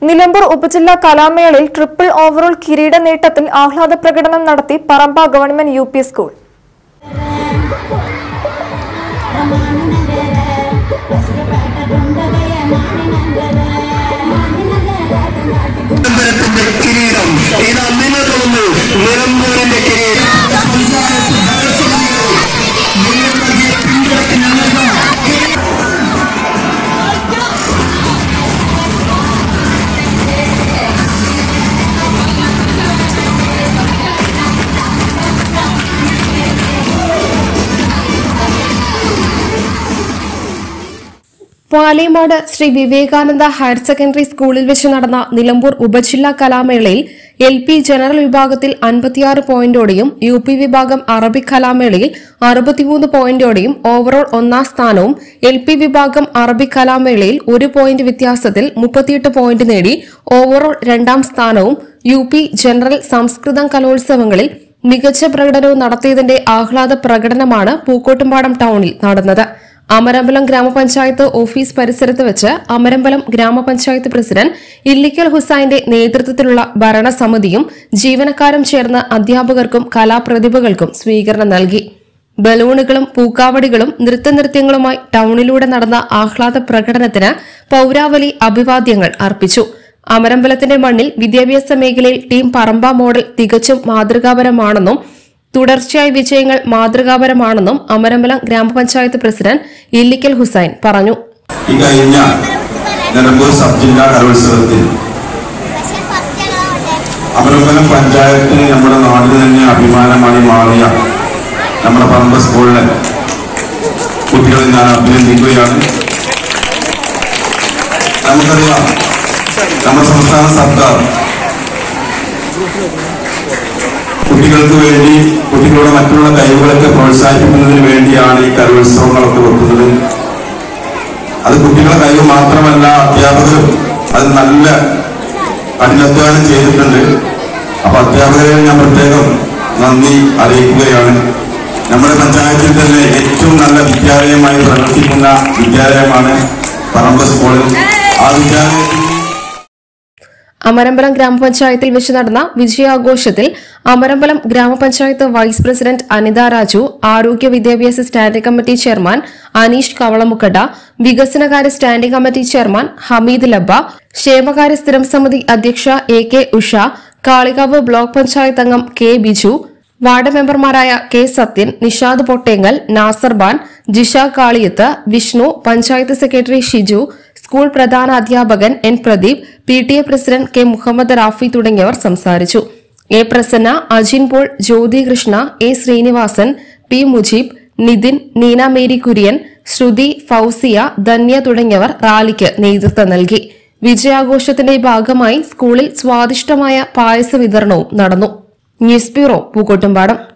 നിലമ്പൂർ ഉപജില്ലാ കലാമേളയിൽ triple overall കിരീട നേട്ടത്തിൽ ആഹ്ലാദ പ്രകടനം നടത്തി Paramba government U P school നിലമ്പരത്തിന്റെ കിരീടം ഇതാ നിലകൊള്ളുന്നു നിലമ്പൂരിന്റെ കിരീടം പാലേമാട് ശ്രീ വിവേകാനന്ദ ഹയർ സെക്കൻഡറി സ്കൂളിൽ വെച്ച് നടന്ന നിലമ്പൂർ ഉപജില്ലാ കലാമേളയിൽ എൽ പി ജനറൽ വിഭാഗത്തിൽ അൻപത്തിയാറ് പോയിന്റോടെയും യു പി വിഭാഗം അറബിക് കലാമേളയിൽ അറുപത്തിമൂന്ന് പോയിന്റോടെയും ഓവറോൾ ഒന്നാം സ്ഥാനവും എൽ പി വിഭാഗം അറബിക് കലാമേളയിൽ ഒരു പോയിന്റ് വ്യത്യാസത്തിൽ മുപ്പത്തിയെട്ട് പോയിന്റ് നേടി ഓവറോൾ രണ്ടാം സ്ഥാനവും യു പി ജനറൽ സംസ്കൃതം കലോത്സവങ്ങളിൽ മികച്ച പ്രകടനവും നടത്തിയതിന്റെ ആഹ്ലാദ പ്രകടനമാണ് പൂക്കോട്ടുംപാടം ടൌണിൽ നടന്നത് അമരമ്പലം ഗ്രാമപഞ്ചായത്ത് ഓഫീസ് പരിസരത്ത് വെച്ച് അമരമ്പലം ഗ്രാമപഞ്ചായത്ത് പ്രസിഡന്റ് ഇല്ലിക്കൽ ഹുസൈന്റെ നേതൃത്വത്തിലുള്ള ഭരണസമിതിയും ജീവനക്കാരും ചേർന്ന് അധ്യാപകർക്കും കലാപ്രതിഭകൾക്കും സ്വീകരണം നൽകി ബലൂണുകളും പൂക്കാവടികളും നൃത്തനൃത്യങ്ങളുമായി ടൌണിലൂടെ നടന്ന ആഹ്ലാദ പ്രകടനത്തിന് പൌരാവലി അഭിവാദ്യങ്ങൾ അർപ്പിച്ചു അമരമ്പലത്തിന്റെ മണ്ണിൽ വിദ്യാഭ്യാസ മേഖലയിൽ ടീം പറമ്പ മോഡൽ തികച്ചും മാതൃകാപരമാണെന്നും തുടർച്ചയായ വിജയങ്ങൾ മാതൃകാപരമാണെന്നും അമരമ്പലം ഗ്രാമപഞ്ചായത്ത് പ്രസിഡന്റ് ഇല്ലിക്കൽ ഹുസൈൻ പറഞ്ഞു ഈ കഴിഞ്ഞ നിലമ്പൂർ സബ് ജില്ലാ കലോത്സവത്തിൽ അമരമ്പലം പഞ്ചായത്തിന് നമ്മുടെ നാടിന് തന്നെ അഭിമാനമായി മാറിയ നമ്മുടെ പറമ്പ സ്കൂളിലെ കുട്ടികളെ ഞാൻ അഭിനന്ദിക്കുകയാണ് നമുക്കറിയാം നമ്മുടെ സംസ്ഥാന സർക്കാർ കുട്ടികൾക്ക് വേണ്ടി കുട്ടികളുടെ മറ്റുള്ള കഴിവുകളൊക്കെ പ്രോത്സാഹിപ്പിക്കുന്നതിന് വേണ്ടിയാണ് ഈ കലോത്സവങ്ങളൊക്കെ വെക്കുന്നത് അത് കുട്ടികളുടെ കഴിവ് മാത്രമല്ല അധ്യാപകരും അത് നല്ല കഠിനാധ്വാനം ചെയ്തിട്ടുണ്ട് അപ്പൊ അധ്യാപകരെ ഞാൻ പ്രത്യേകം നന്ദി അറിയിക്കുകയാണ് നമ്മുടെ പഞ്ചായത്തിൽ തന്നെ ഏറ്റവും നല്ല വിദ്യാലയമായി പ്രവർത്തിക്കുന്ന വിദ്യാലയമാണ് പറമ്പ് സ്കൂളിൽ ആ വിദ്യാലയത്തിൽ അമരമ്പലം ഗ്രാമപഞ്ചായത്തിൽ വെച്ച് നടന്ന വിജയാഘോഷത്തിൽ അമരമ്പലം ഗ്രാമപഞ്ചായത്ത് വൈസ് പ്രസിഡന്റ് അനിത രാജു ആരോഗ്യ വിദ്യാഭ്യാസ standing committee chairman Aneesh Kavalamukkatta വികസനകാര്യ standing committee chairman Hameed Labba ക്ഷേമകാര്യ സ്ഥിരം സമിതി അധ്യക്ഷ A K Usha Kalikavu block panchayat അംഗം കെ ബിജു വാർഡ് മെമ്പർമാരായ കെ സത്യൻ നിഷാദ് പൊട്ടേങ്ങൽ നാസർ ബാൻ ജിഷ കാളിയത്ത് വിഷ്ണു പഞ്ചായത്ത് സെക്രട്ടറി ഷിജു സ്കൂൾ പ്രധാന അധ്യാപകൻ N Pradeep P T A president K Muhammad Rafi തുടങ്ങിയവർ സംസാരിച്ചു A Prasanna Ajin Paul Jyothi Krishna A Srinivasan P Mujeeb Nithin Neena Mary Kurian ശ്രുതി ഫൌസിയ ധന്യ തുടങ്ങിയവർ റാലിക്ക് നേതൃത്വം നൽകി വിജയാഘോഷത്തിന്റെ ഭാഗമായി സ്കൂളിൽ സ്വാദിഷ്ടമായ പായസ വിതരണവും നടന്നു ന്യൂസ് ബ്യൂറോ പൂക്കോട്ടുംപാടം